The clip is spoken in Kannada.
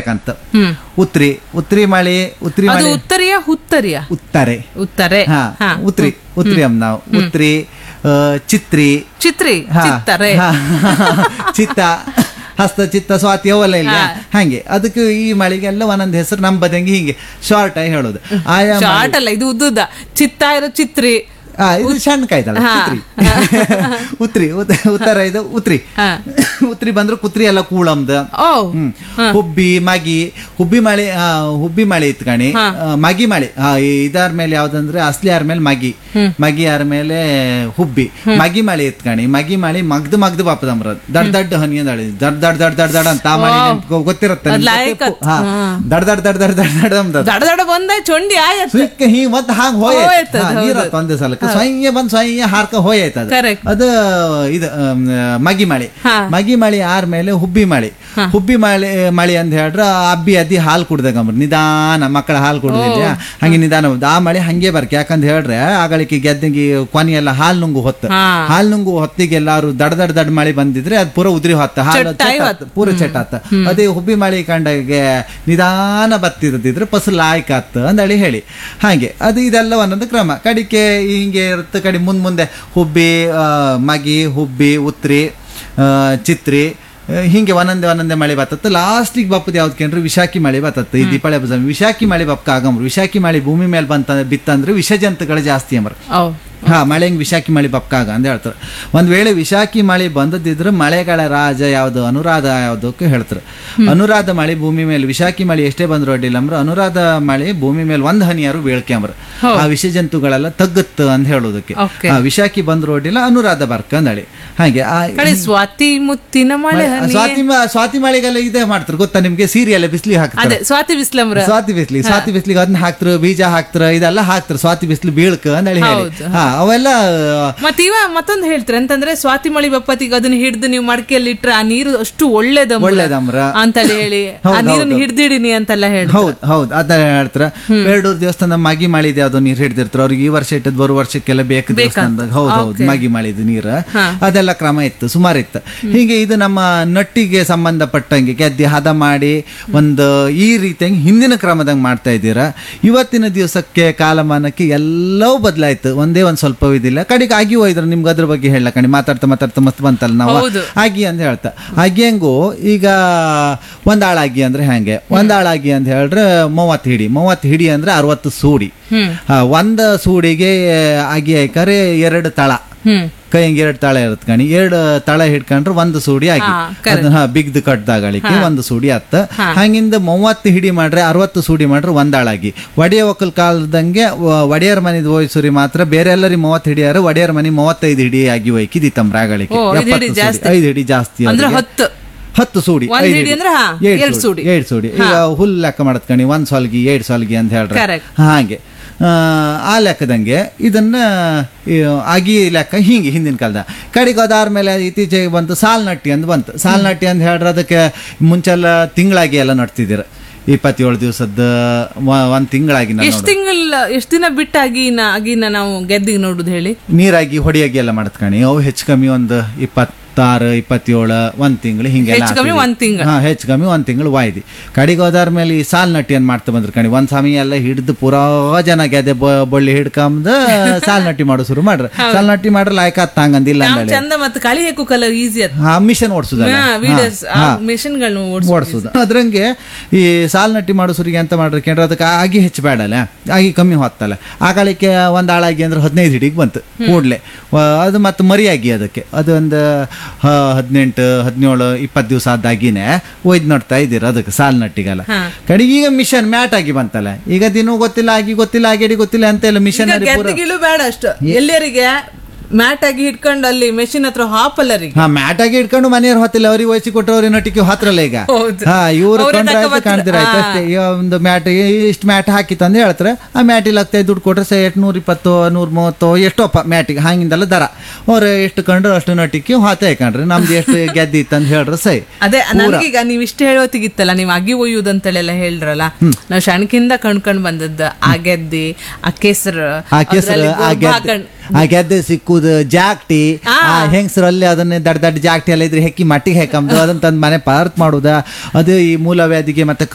ಉತ್ತರೆಕಂತ ಹ್ಮ್ ಉತ್ರಿ ಉತ್ರಿ ಮಳಿ ಉತ್ರಿ ಅದು ಮಳಿ ಉತ್ತರಿಯ ಹುತ್ತರಿಯ ಉತ್ತರೆ ಉತ್ತರೆ ಹಾ ಹಾ. ಉತ್ರಿ ಉತ್ರಿ ಅಮ್ ನಾವು ಉತ್ರಿ ಆ, ಚಿತ್ರಿ ಚಿತ್ರಿ ಹಾ, ಚಿತ್ತರೆ ಹಾ. ಚಿತ್ತ ಹಸ್ತ ಚಿತ್ತ ಸ್ವಾತಿ ಅವೆಲ್ಲ ಇಲ್ಲ ಹಂಗೆ ಅದಕ್ಕೆ ಈ ಮಳಿಗೆಲ್ಲ ಒಂದೊಂದು ಹೆಸರು ನಮ್ಮ ಬದಂಗೆ ಹಿಂಗೆ ಶಾರ್ಟ್ ಆಗಿ ಹೇಳೋದು ಆಯಾ ಮಳಿ- ಶಾರ್ಟ್ ಅಲ್ಲ ಇದು ಉದ್ದುದ ಚಿತ್ತ ಇರೋ ಚಿತ್ರಿ ಆ, ಇದು ಸಣ್ಣ ಕಾಯ್ತಲ್ಲ ಹಾ. ಉತ್ರಿ ಉತ್ರಿ ಉತ್- ಉತ್ತರ ಇದು ಉತ್ರಿ ಹಾ. ಉತ್ರಿ ಬಂದ್ರೆ ಕುತ್ರಿ ಎಲ್ಲ ಕೂಳಮ್ದ ಓ ಹ್ಮ್ ಹುಬ್ಬಿ ಮಗಿ ಹುಬ್ಬಿ ಮಳೆ ಆ, ಹುಬ್ಬಿ ಮಳೆ ಇತ್ತು ಕಣಿ ಆ, ಮಗಿ ಮಳೆ ಆ, ಇದಾರ ಮೇಲೆ ಯಾವ್ದಂದ್ರೆ ಅಸ್ಲಿ ಯಾರ ಮೇಲೆ ಮಗಿ ಮಗಿ ಯಾರ ಮೇಲೆ ಹುಬ್ಬಿ ಮಗಿ ಮಳೆ ಇತ್ತು ಕಣಿ ಮಗಿ ಮಳೆ ಮಗ್ದು ಮಗ್ದು ಬಾಪದಮ್ರ ದಡ್ ದಡ್ ಹನಿ ಅಂದಳಿ ದಡ್ ದಡ್ ದಡ್ ದಡ್ ದಡ್ ಅಂತ ಆ ಮಳೆ ನೆನ್ಪು ಗೊತ್ತಿರತ್ತೆ ಅದ್ ನಿಮ್ಗೆ ಲಾಯಕ್ ಗೊತ್ತಿಪ್ಪು. ಹಾ. ದಡ್ ದಡ್ ದಡ್ ದಡ್ ದಡ್ ದಡ್ ಅಂದದ ದಡ ದಡ ಬಂದ ಚೊಂಡಿ ಆಯತ್ ಸುಯ್ಕ ಹಿಂಗ್ ಮತ್ ಹಾಂಗ್ ಹೋಯ್ತು ಹೋಯ್ತದ, ಹೌದು. ನೀರ ಒಂದೇ ಸಲಕ್ಕೆ ಸ್ವಯ್ಯ ಬಂದ್ ಸ್ವಯ್ಯ ಹಾರ್ಕ ಹೋಯ್ತು ಅದು Correct. ಅದು ಇದು ಆಮ್, ಮಗಿ ಮಳೆ ಹಾ. ಮಗಿ ಮಳೆ ಆರ್ ಮೇಲೆ ಹುಬ್ಬಿ ಮಳೆ ಹುಬ್ಬಿ ಮಳೆ ಮಳೆ ಅಂತ ಹೇಳ್ರ ಅಬ್ಬಿ ಅದ್ದಿ ಹಾಲು ಕುಡ್ದಾಗಂಬ್ರ ನಿಧಾನ ಮಕ್ಕಳ ಹಾಲು ಕುಡ್ದಿದ್ಯಾ ಹಂಗೆ ನಿಧಾನ ಹೋದ್. ಆ ಮಳೆ ಹಂಗೆ ಬರ್ಕೆ ಯಾಕಂತ ಹೇಳ್ರೆ ಆಗಳಿಕೆ ಗೆದ್ದಂಗಿ ಕೊನೆ ಎಲ್ಲ ಹಾಲು ನುಂಗು ಹೊತ್ತು ಹಾ. ಹಾಲು ನುಂಗು ಹೊತ್ತಿಗೆ ಎಲ್ಲಾರು ದಡ್ ದಡ್ ದಡ್ ಮಳೆ ಬಂದಿದ್ರೆ ಅದು ಪೂರ ಉದ್ರಿ ಹೊತ್ತ ಹಾಲು ಚಟ್ಟಾಗಿ ಚಟ್ ಆತ್, ಪೂರ ಚಟ್ ಆತ ಅದೇ ಹುಬ್ಬಿ ಮಳೆ ಕಂಡಾಗೆ ನಿಧಾನ ಬತ್ತಿರದಿದ್ರೆ ಫಸಲ್ ಲಾಯ್ಕ್ ಆತ್ ಅಂದಳಿ ಹೇಳಿ ಹಾಗೆ ಅದು ಇದೆಲ್ಲ ಒಂದೊಂದು ಕ್ರಮ ಕಡಿಕೆ ಹಿಂಗೆ ಇರುತ್ತೆ ಕಡಿ ಮುಂದ್ ಮುಂದೆ ಹುಬ್ಬಿ ಆ, ಮಗಿ ಹುಬ್ಬಿ ಉತ್ರಿ ಆ, ಚಿತ್ರಿ ಆ, ಹಿಂಗೆ ಒಂದೊಂದೇ ಒಂದೊಂದೇ ಮಳೆ ಬತ್ತತ್ತು ಲಾಸ್ಟಿಗೆ ಬಪ್ಪದು ಯಾವ್ದು ಕೇಂದ್ರ ವಿಶಾಖಿ ಮಳೆ ಬತ್ತತ್ತು ಈ ದೀಪಾವಳಿ ಹಬ್ಬದ ಸಮಯ. ವಿಶಾಖಿ ಮಳೆ ಬಪ್ಪ ಆಗಮ್ರು ವಿಶಾಖಿ ಮಳೆ ಭೂಮಿ ಮೇಲೆ ಬಂತ ಬಿತ್ತಂದ್ರೆ ವಿಷಜಂತುಗಳು ಜಾಸ್ತಿ ಅಂಬ್ರ ಓ ಹಾ ಮಳೆ ಹಿಂಗ್ ವಿಶಾಖಿ ಮಳೆ ಬಪ್ಕಾಗ ಅಂತ ಹೇಳ್ತಾರೆ ಒಂದ್ ವೇಳೆ ವಿಶಾಖಿ ಮಳೆ ಬಂದದಿದ್ರೆ ಮಳೆಗಳ ರಾಜ ಯಾವ್ದು ಅನುರಾಧ ಯಾವ್ದಕ್ಕೆ ಹೇಳ್ತಾರೆ ಅನುರಾಧ ಮಳೆ ಭೂಮಿ ಮೇಲೆ ವಿಶಾಖಿ ಮಳೆ ಎಷ್ಟೇ ಬಂದ್ರು ಅಡ್ಡಿಲ್ಲ ಅಂದ್ರ ಅನುರಾಧ ಮಳೆ ಭೂಮಿ ಮೇಲೆ ಒಂದ್ ಹನಿಯಾರು ಬೀಳ್ಕ್ಯಾಂಬ್ರ ಆ ವಿಷ ಜಂತುಗಳೆಲ್ಲ ತಗ್ಗತ್ತು ಅಂತ ಹೇಳೋದಕ್ಕೆ Okay. ಆ ವಿಶಾಖಿ ಬಂದ್ರು ಅಡ್ಡಿಲ್ಲ ಅನುರಾಧ ಬರ್ಕ ಅಂದಳಿ ಹಾಗೆ ಆ ಕಡೆ ಸ್ವಾತಿ ಮುತ್ತಿನ ಮಳೆ ಹನಿ. ಸ್ವಾತಿ ಮ- ಸ್ವಾತಿ ಮಳೆಗೆಲ್ಲ ಇದೇ ಮಾಡ್ತಾರೆ ಗೊತ್ತಾ ನಿಮ್ಗೆ ಸೀರಿಯಲ್ ಬಿಸ್ಲಿ ಹಾಕ್ತಾರೆ ಅದೇ ಸ್ವಾತಿ ಬಿಸ್ಲಮ್ರ ಸ್ವಾತಿ ಬಿಸ್ಲಿ ಸ್ವಾತಿ ಬಿಸ್ಲಿಗೆ ಅದನ್ನ ಹಾಕ್ತಾರೆ ಬೀಜ ಹಾಕ್ತಾರೆ ಇದೆಲ್ಲ ಹಾಕ್ತಾರೆ ಸ್ವಾತಿ ಬಿಸ್ಲಿ ಬೀಳ್ಕ ಅಂದೇಳಿ ಹೇಳಿ ಹೌದು. ಹಾ ಅವೆಲ್ಲ ಮತ್ ಇವ ಮತ್ತೊಂದು ಹೇಳ್ತಾರೆ ಅಂತಂದ್ರೆ ಸ್ವಾತಿ ಮಳಿ ಬಪ್ಪತ್ತಿಗೆ ಅದನ್ನ ಹಿಡ್ದು ನೀವು ಮಡಿಕೆಯಲ್ಲಿ ಇಟ್ರೆ ಆ ನೀರು ಅಷ್ಟು ಒಳ್ಳೇದ ಒಳ್ಳೇದಮ್ರ. ಅಂತಲ್ಲ ಹೇಳಿ ಆ ಹೌದು, ನೀರನ್ನ ಹೌದು. ಹಿಡ್ದಿಡಿನಿ ಅಂತೆಲ್ಲ ಹೇಳಿ ಹೌದ್ ಹೌದ್ ಅದ ಹೇಳ್ತಾರ ಬೇಡೂರ್ ದೇವಸ್ಥಾನ ಮಗಿ ಮಾಡಿದೆ ಅದು ನೀರ್ ಹಿಡ್ದಿರ್ತಾರ ಅವ್ರಿಗೆ ಈ ವರ್ಷ ಇಟ್ಟದ್ ಬರೋ ವರ್ಷಕ್ಕೆಲ್ಲ ಬೇಕು ದೇವಸ್ಥಾನದಾಗ ಹೌದ್ ಹೌದ್ ಮಗಿ ಮಾಡಿದ ನೀರ್ ಅದೆಲ್ಲ ಕ್ರಮ ಇತ್ತು ಸುಮಾರು ಇತ್ತು ಹೀಗೆ ಇದು ನಮ್ಮ ನಟ್ಟಿಗೆ ಸಂಬಂಧಪಟ್ಟಂಗೆ ಗೆದ್ದಿ ಹದ ಮಾಡಿ ಒಂದು ಈ ರೀತಿಯಾಗಿ ಹಿಂದಿನ ಕ್ರಮದಂಗ್ ಮಾಡ್ತಾ ಇದ್ದೀರಾ ಇವತ್ತಿನ ದಿವಸಕ್ಕೆ ಕಾಲಮಾನಕ್ಕೆ ಎಲ್ಲವೂ ಬದಲಾಯ್ತು ಒಂದೇ ಒಂದ್ ಸ್ವಲ್ಪ ಇದಿಲ್ಲ ಕಡೆಗೆ ಆಗಿ ಹೋಯ್ದ್ರು ನಿಮ್ಗೆ ಅದ್ರ ಬಗ್ಗೆ ಹೇಳ ಕಣಿ ಮಾತಾಡ್ತಾ ಮಾತಾಡ್ತಾ ಮಸ್ತ್ ಬಂತಲ್ಲ ನಾವು ಹೌದು. ಆಗಿ ಅಂತ ಹೇಳ್ತಾ ಅಗ್ಯಂಗು ಈಗ ಒಂದ್ ಆಳಾಗಿ ಅಂದ್ರೆ ಹೆಂಗೆ ಒಂದ್ ಆಳಾಗಿ ಅಂತ ಹೇಳ್ರೆ ಮೂವತ್ತು ಹಿಡಿ ಮೂವತ್ತು ಹಿಡಿ ಅಂದ್ರೆ ಅರವತ್ತು ಸೂಡಿ ಹ್ಮ್ ಆ, ಒಂದ್ ಸೂಡಿಗೆ ಅಗಿ ಹಾಕರೆ ಎರಡು ತಳ ಹ್ಮ್ ಕೈ ಹಿಂಗೆ ಎರಡು ತಳ ಇರುತ್ತೆ ಕಣಿ ಎರಡು ತಳ ಹಿಡ್ಕೊಂಡ್ರೆ ಒಂದು ಸೂಡಿ ಆಗಿ ಹಾ, correct. ಅದನ್ನ ಹಾ, ಬಿಗ್ದು ಕಟ್ದಾಗಳಿಕೆ ಒಂದು ಸೂಡಿ ಅತ್ತ ಹಂಗಿಂದ ಮೂವತ್ತು ಹಿಡಿ ಮಾಡ್ರೆ ಅರವತ್ತು ಸೂಡಿ ಮಾಡ್ರೆ ಒಂದಾಳಾಗಿ ಒಡೆಯ ಒಕ್ಕಲ್ ಕಾಲದಂಗೆ ವ- ಒಡೆಯರ್ ಮನಿದ್ ವಯಸ್ಸುರಿ ಮಾತ್ರ ಬೇರೆ ಎಲ್ಲರಿ ಮೂವತ್ತು ಹಿಡಿಯಾರ ಒಡೆಯರ್ ಮನಿ ಮೂವತ್ತೈದು ಹಿಡಿ ಆಗಿ ಹೋಯ್ಕಿದಿ ತಮ್ರಾಗಳಿಕೆ ಓ, ಐದು ಹಿಡಿ ಜಾಸ್ತಿ. ಐದು ಹಿಡಿ ಜಾಸ್ತಿ ಅಂದ್ರೆ ಅವ್ರಿಗೆ. ಹತ್ತು ಹತ್ತು ಸೂಡಿ ಒಂದ್ ಐದು ಹಿಡಿ ಅಂದ್ರೆ ಹಾ, ಏಳ್ ಎರಡ್ ಸೂಡಿ. ಏಳ್ ಸೂಡಿ ಈಗ ಹುಲ್ ಲೆಕ್ಕ ಮಾಡತ್ ಕಣಿ ಒಂದ್ ಸೊಲ್ಗಿ ಏಳ್ ಸೊಲ್ಗಿ ಅಂತ ಹೇಳ್ರೆ Correct. ಹಾಗೆ ಆ, ಆ ಲೆಕ್ಕದಂಗೆ ಇದನ್ನ ಈ, ಆಗಿ ಲೆಕ್ಕ ಹಿಂಗೆ ಹಿಂದಿನ ಕಾಲದ ಕಡೆಗೆ ಅದಾದ್ಮೇಲೆ ಇತ್ತೀಚೆಗೆ ಬಂತು ಸಾಲ್ ನಟ್ಟಿ ಅಂತ ಬಂತು ಸಾಲ್ ನಟ್ಟಿ ಅಂತ ಹೇಳ್ರೆ ಅದಕ್ಕೆ ಮುಂಚೆಲ್ಲ ತಿಂಗಳಾಗಿ ಎಲ್ಲ ನಡ್ತಿದ್ದೀರ ಇಪ್ಪತ್ತೇಳು ದಿವಸದ ಒಂದ್ ತಿಂಗಳಾಗಿ ನಾನು ಎಷ್ಟ್ ತಿಂಗಳ ಎಷ್ಟ್ ದಿನ ಬಿಟ್ಟಾಗಿ ನಾ ಆಗಿನ ನಾವು ಗೆದ್ದಿಗೆ ನೋಡುದು ಹೇಳಿ ನೀರಾಗಿ ಹೊಡಿಯಾಗಿ ಎಲ್ಲ ಮಾಡ್ತ್ಕಣಿ ಅವು ಹೆಚ್ಚು ಕಮ್ಮಿ ಒಂದು ಇಪ್ಪತ್ತಾರು ಇಪ್ಪತ್ತೇಳು ಒಂದ್ ತಿಂಗಳು ಹಿಂಗೆಲ್ಲ ಹೆಚ್ಚು ಕಮ್ಮಿ ಹಾಕಿದ್ವಿ. ಒಂದ್ ತಿಂಗ್ಳು. ಹಾ ಹೆಚ್ಚು ಕಮ್ಮಿ ಒಂದ್ ತಿಂಗಳು ವಾಯ್ದಿ ಕಡೆಗೆ ಹೋದಾರ ಮೇಲೆ ಈ ಸಾಲ್ ನಟ್ಟಿ ಅಂತ ಮಾಡ್ತಾ ಬಂದ್ರು ಕಣಿ ಒಂದ್ ಸಮಯ ಎಲ್ಲ ಹಿಡಿದು ಪೂರಾ ಜನ ಗೆದೆ ಬ- ಬಳ್ಳಿ ಹಿಡ್ಕೊಂಡ್ ಸಾಲ್ ನಟ್ಟಿ ಮಾಡೋ ಶುರು ಮಾಡ್ರ ಸಾಲ್ ನಟ್ಟಿ ಮಾಡ್ರ ಲಾಯ್ಕ ಹಂಗಂದಿಲ್ಲ ನಾವು ಅಂದೇಳಿ ಚಂದ ಮತ್ತೆ ಕಳಿ ಹೇಕು ಕಲರ್ ಈಸಿ ಅದ ಹಾ ಮಿಷನ್ ಓಡಿಸುದಲ್ಲ ವಿಡಿಯೋಸ್ ಮಿಷನ್ಗಳನ್ನ ಓಡಿಸೋದು ಅದ್ರಂಗೆ ಈ ಸಾಲ್ ನಟ್ಟಿ ಮಾಡೋ ಸುರಿಗೆ ಅಂತ ಮಾಡ್ರಿ ಕೇಂದ್ರ ಅದಕ್ಕೆ ಆಗಿ ಹೆಚ್ಚು ಬೇಡಲ್ಲ ಆಗಿ ಕಮ್ಮಿ ಹೊತ್ತಲ್ಲ ಆ ಕಾಲಕ್ಕೆ ಒಂದ್ ಆಳಾಗಿ ಅಂದ್ರೆ ಹದಿನೈದು ಹಿಡಿಗೆ ಬಂತು ಕೂಡ್ಲೆ ವ- ಅದು ಮತ್ತೆ ಮರಿಯಾಗಿ ಅದಕ್ಕೆ ಅದು ಒಂದು ಹದಿನೆಂಟು ಹದಿನೇಳು ಇಪ್ಪತ್ತು ದಿವಸ ಆದಾಗಿನೇ ಒಯ್ದು ನೋಡ್ತಾ ಇದ್ದೀರ ಅದಕ್ಕೆ ಸಾಲ್ ನಟ್ಟಿಗೆಲ್ಲ ಕಡೆಗೆ ಈಗ ಮಿಷನ್ ಮ್ಯಾಟ್ ಆಗಿ ಬಂತಲ್ಲ ಈಗ ದಿನ ಗೊತ್ತಿಲ್ಲ ಆಗಿ ಗೊತ್ತಿಲ್ಲ ಆಗೇಡಿ ಗೊತ್ತಿಲ್ಲ ಅಂತೆಲ್ಲ ಮಿಷನ್ ಗೆದ್ದಿಗಿಲು ಬೇಡ ಅಷ್ಟು ಎಲ್ಲರಿಗೆ ಮ್ಯಾಟ್ ಆಗಿ ಹಿಡ್ಕೊಂಡು ಅಲ್ಲಿ ಮೆಷಿನ್ ಹತ್ರ ಹಾಪಲ್ಲರಿಗೆ ಹಾ ಮ್ಯಾಟ್ ಆಗಿ ಇಟ್ಕೊಂಡು ಮನೆಯವ್ರು ಹೊತ್ತಿಲ್ಲ ಅವ್ರಿಗೆ ವಯಸ್ಸಿ ಕೊಟ್ಟವ್ರಿ ನಟಿಕೆ ಹತ್ರಲ್ಲ ಈಗ ಹೌದು. ಹಾ ಇವ್ರು ಅವ್ರೇ ಕೊಂಡ್ರೆ ತಕ್ಕ ಆಯ್ತು ಕಾಣ್ತೀರ ಆಯ್ತು ಅಷ್ಟೇ ಈಗ ಒಂದು ಮ್ಯಾಟ್ ಇಷ್ಟು ಮ್ಯಾಟ್ ಹಾಕಿತ್ತು ಅಂತ ಹೇಳ್ತಾರೆ ಆ ಮ್ಯಾಟಿಗೆ ಹತ್ತೈದು ದುಡ್ಡು ಕೊಟ್ರೆ ಸೇ ಎಷ್ಟು ನೂರ ಇಪ್ಪತ್ತು ನೂರ ಮೂವತ್ತು ಎಷ್ಟೋಪ್ಪ ಮ್ಯಾಟಿಗೆ ಹಂಗಿಂದಲ್ಲ ದರ ಅವ್ರು ಎಷ್ಟು ಕಂಡ್ರು ಅಷ್ಟು ನಟಿಕೆ ಹಾತೆ ಕಂಡ್ರಿ ನಮ್ದು ಎಷ್ಟು ಗೆದ್ದಿ ಇತ್ತು ಅಂತ ಹೇಳ್ರೆ ಸೈ ಅದೇ ನನಗೀಗ ನೀವ್ ಇಷ್ಟ ಹೇಳೋತಿಗಿತ್ತಲ್ಲ ನೀವ್ ಅಗಿ ಒಯ್ಯುದಂತಳೆಲ್ಲ ಹೇಳ್ರಲ್ಲ ನಾವ್ ಶಣಕಿಂದ ಕಣ್ಕೊಂಡ್ ಬಂದದ್ದು ಆ ಗೆದ್ದಿ ಆ ಕೆಸರು ಆ ಕೆಸರು ಅದ್ರಲ್ಲಿ ಆ ಗೊಬ್ಬ ಗೆದ್ದೆ ಹಾಕೊಂಡ್- ಆ ಗೆದ್ದೆ ಸಿಕ್ಕುದು ಜಾಕ್ಟಿ ಆ. ಆ ಹೆಂಗಸರು ಅಲ್ಲಿ ಅದನ್ನ ದಡ್ ದಡ್ ಜಾಕ್ಟಿ ಎಲ್ಲ ಇದ್ರೆ ಹೆಕ್ಕಿ ಮಟ್ಟಿಗೆ ಹೆಕ್ಕಂದು ಅದನ್ನ ತಂದು ಮನೆ ಪಾರ್ಕ್ ಮಾಡುದ ಅದು ಈ ಮೂಲವ್ಯಾಧಿಗೆ ಮತ್ತೆ